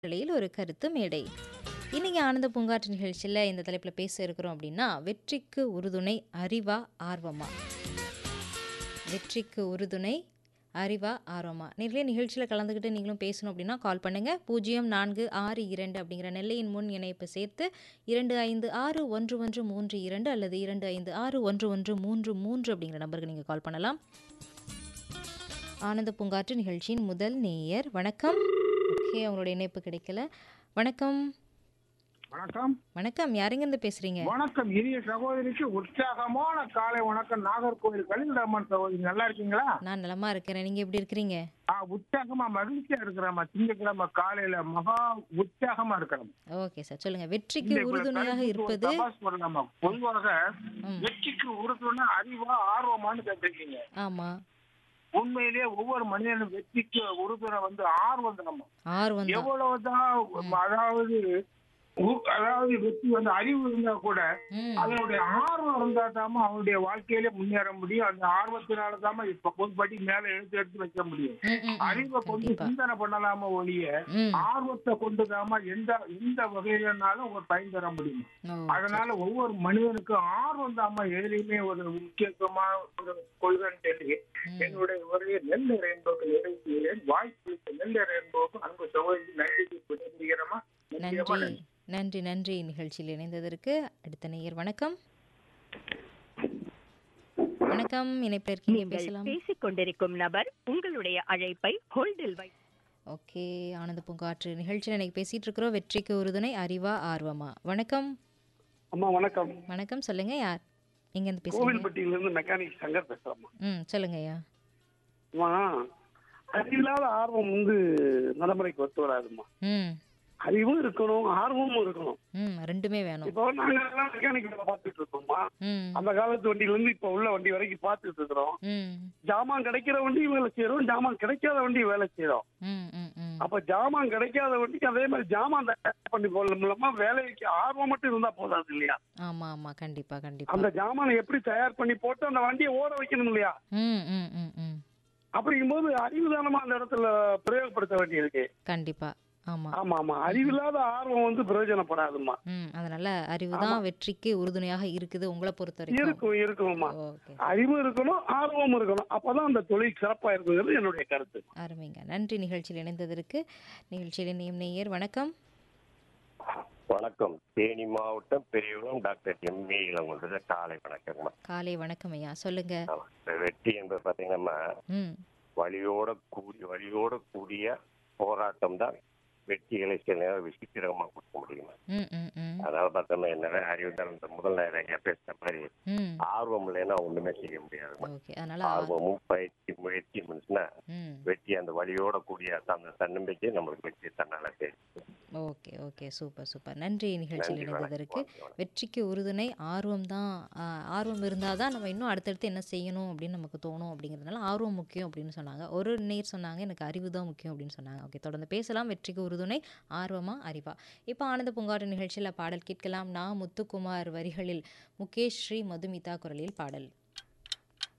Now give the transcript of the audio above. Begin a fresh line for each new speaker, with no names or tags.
நிலையில் ஒரு கருத்து மேடை இன்னைக்கு ஆனந்த பூங்காற்று நிகழ்ச்சியில் இந்த தலைப்பில் பேச இருக்கிறோம் அப்படின்னா வெற்றிக்கு உறுதுணை அறிவா ஆர்வமா வெற்றிக்கு உறுதுணை அறிவா ஆர்வமா நேரிலே நிகழ்ச்சியில் கலந்துக்கிட்டு நீங்களும் பேசணும் அப்படின்னா கால் பண்ணுங்கள் பூஜ்ஜியம் நான்கு ஆறு இரண்டு அப்படிங்கிற நெல்லையின் முன் இணைப்பு சேர்த்து இரண்டு ஐந்து ஆறு ஒன்று ஒன்று மூன்று இரண்டு அல்லது இரண்டு ஐந்து ஆறு ஒன்று ஒன்று மூன்று மூன்று அப்படிங்கிற நம்பருக்கு நீங்கள் கால் பண்ணலாம் ஆனந்த பூங்காற்று நிகழ்ச்சியின் முதல் நேயர் வணக்கம் ஓகே அவங்களோட இணைப்பு கிடைக்கல வணக்கம்
வணக்கம்
வணக்கம் யாருங்க பேசுறீங்க
வணக்கம் இனிய சகோதரிக்கு உற்சாகமான காலை வணக்கம் நாகர்கோவில் கலிந்தம்மன் சகோதரி நல்லா இருக்கீங்களா
நான் நலமா இருக்கிறேன் நீங்க எப்படி இருக்கிறீங்க
ஆ, உற்சாகமா மகிழ்ச்சியா இருக்கிறாமா திங்கட்கிழமை காலையில மகா உற்சாகமா இருக்கிறோம்
ஓகே சார் சொல்லுங்க வெற்றிக்கு உறுதுணையாக இருப்பது
சொல்லலாமா பொதுவாக
ம்.
வெற்றிக்கு உறுதுணை அறிவா ஆர்வமான்னு கேட்டிருக்கீங்க
ஆமா
உண்மையிலேயே ஒவ்வொரு மனிதனும் வெற்றிக்கு உறுதுணை வந்து ஆர்வம் நம்ம
ஆர்வம் தான்
எவ்வளவுதான் அதாவது உ- அதாவது வெற்றி வந்து அறிவு இருந்தா கூட
ம்
அதனுடைய ஆர்வம் இருந்தா தாம அவனுடைய வாழ்க்கையில முன்னேற முடியும் அந்த ஆர்வத்தினால தாம இப்ப ஒரு படி மேல எடுத்து எடுத்து வைக்க முடியும்
ம், ம், ம்.
அறிவை கொண்டு
கண்டிப்பா
சிந்தனை பண்ணலாம ஒழிய
ம்
ஆர்வத்தை கொண்டு தாம எந்த எந்த வகையிலனாலும் ஒரு பயன் தர முடியும்
ஓ,
அதனால ஒவ்வொரு மனிதனுக்கும் ஆர்வம் தாம எதுலையுமே ஒரு முக்கியத்துவமான ஒரு கொள்கைன்னு தெரிஞ்சு
ம்.
என்னுடைய உரையை நெல் என்பது நிறைவேற்றுகிறேன் வாய்ப்பு நெல் என்பது அன்பு சகோதரி நன்றி விடைபெறுகிறோமா நிச்சயமா
நன்றி நன்றி நன்றி நிகழ்ச்சியில் இணைந்ததற்கு அடுத்த நேயர் வணக்கம் வணக்கம் இணைப்பில் இருக்கீங்க
நீங்கள்
பேசலாம்
பேசிக் கொண்டிருக்கும் நபர் உங்களுடைய அழைப்பை ஹோல்டில் வை
ஓகே ஆனந்த பூங்காற்று நிகழ்ச்சியில் இன்னைக்கு பேசிட்டு இருக்கிறோம் வெற்றிக்கு உறுதுணை அறிவா ஆர்வமா வணக்கம்
அம்மா வணக்கம்
வணக்கம் சொல்லுங்க யார் எங்கேருந்து பேசுறீங்க
கோவில்பட்டியில இருந்து மெக்கானிக் சங்கர் பேசுறேம்மா
ம் சொல்லுங்க ஐயா
அம்மா அறிவில்லாத ஆர்வம் வந்து நடைமுறைக்கு ஒத்து வராதும்மா
ம்
அறிவும் இருக்கணும் ஆர்வமும் இருக்கணும்
ம் ரெண்டுமே வேணும்
இப்போ நாங்க எல்லாம் மெக்கானிக் பார்த்துட்டு இருக்கோம்மா
ம்
அந்த காலத்து வண்டியில இருந்து இப்ப உள்ள வண்டி வரைக்கும் பார்த்துட்டு இருக்கிறோம்
ம்
ஜாமான் கிடைக்கிற வண்டி வேலை செய்யறோம் ஜாமான் கிடைக்காத வண்டி வேலை செய்யறோம்
ம் ம் ம்
அப்ப ஜாமான் கிடைக்காத வண்டிக்கு அதே மாதிரி ஜாமான் தயார் பண்ணி போறது மூலமா வேலைக்கு ஆர்வம் மட்டும் இருந்தா போதாது இல்லையா
ஆமா ஆமா கண்டிப்பா கண்டிப்பா
அந்த ஜாமானை எப்படி தயார் பண்ணி போட்டு அந்த வண்டியை ஓட வைக்கணும் இல்லையா
ம் ம் ம் ம்
அப்படிங்கும்போது அறிவுதானமா அந்த இடத்துல பிரயோகப்படுத்த வேண்டியிருக்கு
கண்டிப்பா ஆமா
ஆமா ஆமா அறிவில்லாத ஆர்வம் வந்து பிரயோஜனப்படாதும்மா
ம் அதனால அறிவு தான் வெற்றிக்கு உறுதுணையாக இருக்குது உங்களை பொறுத்த வரைக்கும்
இருக்கும் இருக்கும்மா
ஓகே
அறிவு இருக்கணும் ஆர்வம் இருக்கணும் அப்பதான் அந்த தொழில் சிறப்பா இருக்குங்கிறது என்னுடைய கருத்து
அருமைங்க நன்றி நிகழ்ச்சியில் இணைந்ததற்கு நிகழ்ச்சியில் இணையும் நேயர் வணக்கம்
வணக்கம் தேனி மாவட்டம் பெரியகுளம் டாக்டர் எம் ஏ இளங்குன்றது காலை வணக்கங்கம்மா
காலை வணக்கம் ஐயா சொல்லுங்க
ஆமா. இப்ப வெற்றி என்பது பாத்தீங்கன்னா
ம்
வழியோட கூடிய வழியோட கூடிய போராட்டம் தான் வெற்றிகளை சில நேரம் விசித்திரமா கொடுக்க முடியும்
ம் ம் ம்
அதனால பார்த்தோம்னா என்ன அறிவு தான் இந்த முதல் நேரம் பேசுற மாதிரி
ம்
ஆர்வம் இல்லைன்னா ஒண்ணுமே செய்ய முடியாது
ஓகே அதனால ஆ-
ஆர்வமும் பயிற்சி முயற்சி இருந்துச்சுன்னா
ம்
வெற்றி அந்த வழியோட கூடிய அந்த தன்னம்பிக்கை நம்மளுக்கு வெற்றி தன்னால தெரியும்
ஓகே ஓகே சூப்பர் சூப்பர் நன்றி நிகழ்ச்சியில்
நன்றி
இணைந்ததற்கு
வணக்கம் வணக்கம்.
வெற்றிக்கு உறுதுணை ஆர்வம் தான் ஆ, ஆர்வம் இருந்தால் தான் நம்ம இன்னும் அடுத்தடுத்து என்ன செய்யணும் அப்படின்னு நமக்கு தோணும் அப்படிங்கிறதுனால ஆர்வம் முக்கியம் அப்படின்னு சொன்னாங்க ஒரு நேர் சொன்னாங்க எனக்கு அறிவு தான் முக்கியம் அப்படின்னு சொன்னாங்க ஓகே தொடர்ந்து பேசலாம் வெற்றிக்கு உறுதுணை ஆர்வமா அறிவா இப்போ ஆனந்த பூங்காற்று நிகழ்ச்சியில் பாடல் கேட்கலாம் நான் முத்துக்குமார் வரிகளில் முகேஷ் ஸ்ரீ மதுமிதா குரலில் பாடல்